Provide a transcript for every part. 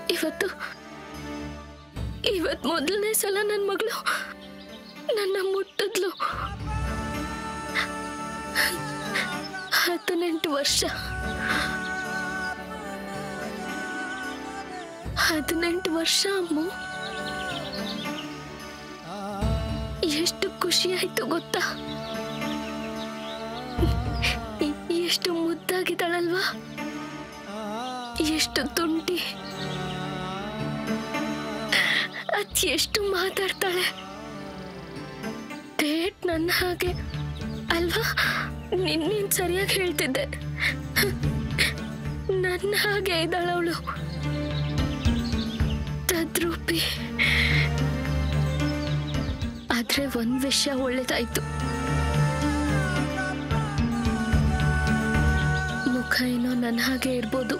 ಇವತ್ತು ಇವತ್ ಮೊದಲನೇ ಸಲ ನನ್ನ ಮಗಳು ನನ್ನ ಮುಟ್ಟಿದ್ಲು ಹದಿನೆಂಟು ವರ್ಷ ಹದಿನೆಂಟು ವರ್ಷ ಅಮ್ಮ ಎಷ್ಟು ಖುಷಿ ಆಯ್ತು ಗೊತ್ತಾ ಎ- ಎಷ್ಟು ಮುದ್ದಾಗಿದ್ದಾಳಲ್ವಾ ಎಷ್ಟು ತುಂಟಿ ಅದ್ ಎಷ್ಟು ಮಾತಾಡ್ತಾಳೆ ಡೇಟ್ ನನ್ನ ಹಾಗೆ ಅಲ್ವಾ ನಿನ್ ನೀನ್ ಸರಿಯಾಗಿ ಹೇಳ್ತಿದ್ದೆ ನನ್ನ ಹಾಗೆ ಇದ್ದಾಳವಳು ತದ್ರೂಪಿ ಆದ್ರೆ ಒಂದ್ ವಿಷಯ ಒಳ್ಳೇದಾಯ್ತು ಮುಖ ಏನೋ ನನ್ನ ಹಾಗೆ ಇರ್ಬೋದು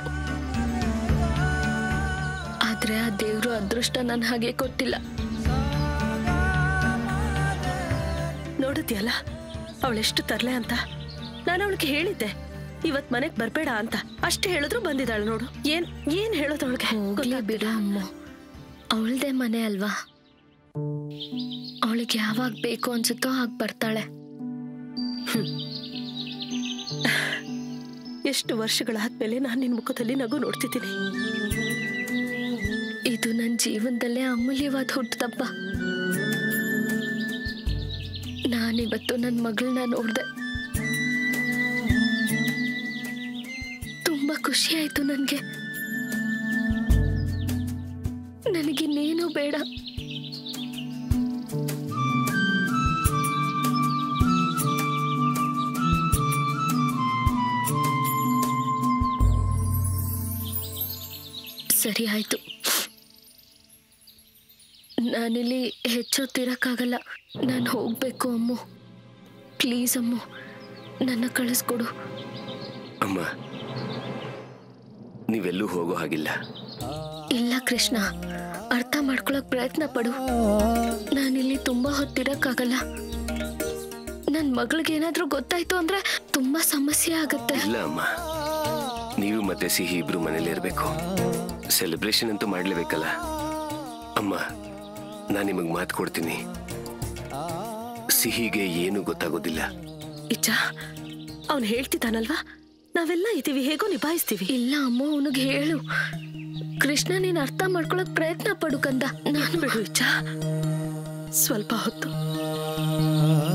ಆದ್ರೆ ಆ ದೇವ್ರು ಅದೃಷ್ಟ ನನ್ನ ಹಾಗೆ ಕೊಟ್ಟಿಲ್ಲ ನೋಡಿದ್ಯಲ್ಲ ಅವಳೆಷ್ಟು ತರ್ಲೆ ಅಂತ ನಾನು ಅವಳಿಗೆ ಹೇಳಿದ್ದೆ ಇವತ್ ಮನೆಗ್ ಬರ್ಬೇಡ ಅಂತ ಅಷ್ಟೇ ಹೇಳಿದ್ರು ಬಂದಿದ್ದಾಳೆ ನೋಡು ಏನ್ ಏನ್ ಹೇಳೋದು ಅವಳಿಗೆ ಹೋಗ್ಲಿ ಬಿಡು ಅಮ್ಮ ಅವಳದೇ ಮನೆ ಅಲ್ವಾ ಅವಳಿಗೆ ಯಾವಾಗ ಬೇಕು ಅನ್ಸುತ್ತೋ ಹಾಗೆ ಬರ್ತಾಳೆ ಎಷ್ಟು ವರ್ಷಗಳಾದ್ಮೇಲೆ ನಾನು ನಿನ್ ಮುಖದಲ್ಲಿ ನಗು ನೋಡ್ತಿದ್ದೀನಿ ಇದು ನನ್ನ ಜೀವನದಲ್ಲೇ ಅಮೂಲ್ಯವಾದ ಹುಟ್ಟದಬ್ಬ ನಾನಿವತ್ತು ನನ್ನ ಮಗಳನ್ನ ನೋಡ್ದೆ ತುಂಬಾ ಖುಷಿ ಆಯ್ತು ನನಗೆ ನನಗಿನ್ನೇನು ಬೇಡ ಸರಿ ಆಯ್ತು ನಾನಿಲ್ಲಿ ಹೆಚ್ಚೊತ್ತಿರಕ್ಕಾಗಲ್ಲ ನಾನು ಹೋಗ್ಬೇಕು ಅಮ್ಮು ಪ್ಲೀಸ್ ಅಮ್ಮು ನನ್ನ ಕಳಿಸ್ಕೊಡು ಅಮ್ಮ ನೀವೆಲ್ಲೂ ಹೋಗೋ ಹಾಗಿಲ್ಲ ಇಲ್ಲ ಕೃಷ್ಣ ಅರ್ಥ ಮಾಡ್ಕೊಳಕ್ ಪ್ರಯತ್ನ ಪಡು ನಾನಿಲ್ಲಿ ತುಂಬಾ ಹೊತ್ತಿರಕ್ಕಾಗಲ್ಲ ನನ್ ಮಗಳಿಗೆ ಏನಾದ್ರೂ ಗೊತ್ತಾಯ್ತು ಅಂದ್ರೆ ತುಂಬಾ ಸಮಸ್ಯೆ ಆಗತ್ತೆ ಇಲ್ಲ ಅಮ್ಮ ನೀವು ಮತ್ತೆ ಸಿಹಿ ಇಬ್ರು ಮನೇಲಿ ಇರಬೇಕು ಸೆಲೆಬ್ರೇಷನ್ ಅಂತೂ ಮಾಡ್ಲೇಬೇಕಲ್ಲ ಅಮ್ಮ ನಾನು ನಿಮಗೆ ಮಾತು ಕೊಡ್ತೀನಿ ಸಿಹಿಗೆ ಏನು ಗೊತ್ತಾಗೋದಿಲ್ಲ ಇಚ್ಚ ಅವ್ನು ಹೇಳ್ತಿದ್ದಾನಲ್ವಾ ನಾವೆಲ್ಲ ಇದೀವಿ ಹೇಗೋ ನಿಭಾಯಿಸ್ತೀವಿ ಇಲ್ಲ ಅಮ್ಮ ಅವನಿಗೆ ಹೇಳು ಕೃಷ್ಣ ನೀನ್ ಅರ್ಥ ಮಾಡ್ಕೊಳಕ್ ಪ್ರಯತ್ನ ಪಡು ಕಂದ ನಾನು ಬಿಡು ಇಚ್ಚ ಸ್ವಲ್ಪ ಹೊತ್ತು